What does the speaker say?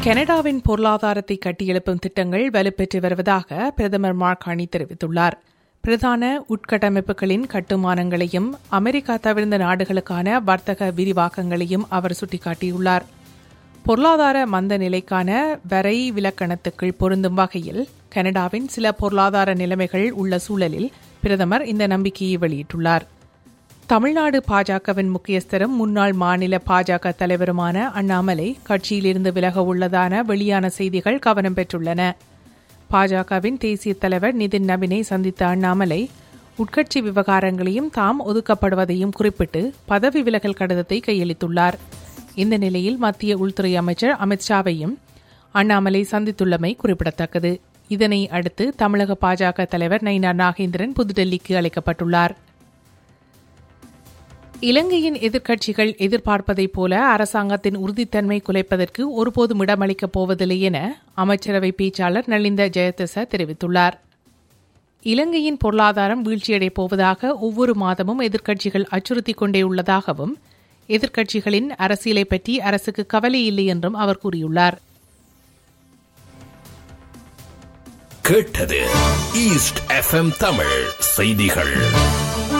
கனடாவின் பொருளாதாரத்தை கட்டியெழுப்பும் திட்டங்கள் வலுப்பெற்று வருவதாக பிரதமர் மார்கானி தெரிவித்துள்ளார் பிரதான உட்கட்டமைப்புகளின் கட்டுமானங்களையும் அமெரிக்கா தவிர்ந்த நாடுகளுக்கான வர்த்தக விரிவாக்கங்களையும் அவர் சுட்டிக்காட்டியுள்ளார் பொருளாதார மந்த நிலைக்கான வரை விலக்கணத்துக்குள் பொருந்தும் வகையில் கனடாவின் சில பொருளாதார நிலைமைகள் உள்ள சூழலில் பிரதமர் இந்த நம்பிக்கையை வெளியிட்டுள்ளார் தமிழ்நாடு பாஜகவின் முக்கியஸ்தரும் முன்னாள் மாநில பாஜக தலைவருமான அண்ணாமலை கட்சியிலிருந்து விலக உள்ளதான வெளியான செய்திகள் கவனம் பெற்றுள்ளன பாஜகவின் தேசிய தலைவர் நிதின் நபினை சந்தித்த அண்ணாமலை உட்கட்சி விவகாரங்களையும் தாம் ஒதுக்கப்படுவதையும் குறிப்பிட்டு பதவி விலகல் கடிதத்தை கையளித்துள்ளார் இந்த நிலையில் மத்திய உள்துறை அமைச்சர் அமித்ஷாவையும் அண்ணாமலை சந்தித்துள்ளமை குறிப்பிடத்தக்கது இதனை அடுத்து தமிழக பாஜக தலைவர் நயினார் நாகேந்திரன் புதுடெல்லிக்கு அழைக்கப்பட்டுள்ளார் இலங்கையின் எதிர்க்கட்சிகள் எதிர்பார்ப்பதைப் போல அரசாங்கத்தின் உறுதித்தன்மை குலைப்பதற்கு ஒருபோதும் இடமளிக்கப் போவதில்லை என அமைச்சரவை பேச்சாளர் நலிந்த ஜெயதிச தெரிவித்துள்ளார் இலங்கையின் பொருளாதாரம் வீழ்ச்சியடையப் போவதாக ஒவ்வொரு மாதமும் எதிர்க்கட்சிகள் அச்சுறுத்திக் கொண்டே உள்ளதாகவும் எதிர்க்கட்சிகளின் அரசியலை பற்றி அரசுக்கு கவலை இல்லை என்றும் அவர் கூறியுள்ளார் கேட்டது ஈஸ்ட் எஃப்எம் தமிழ் செய்திகள்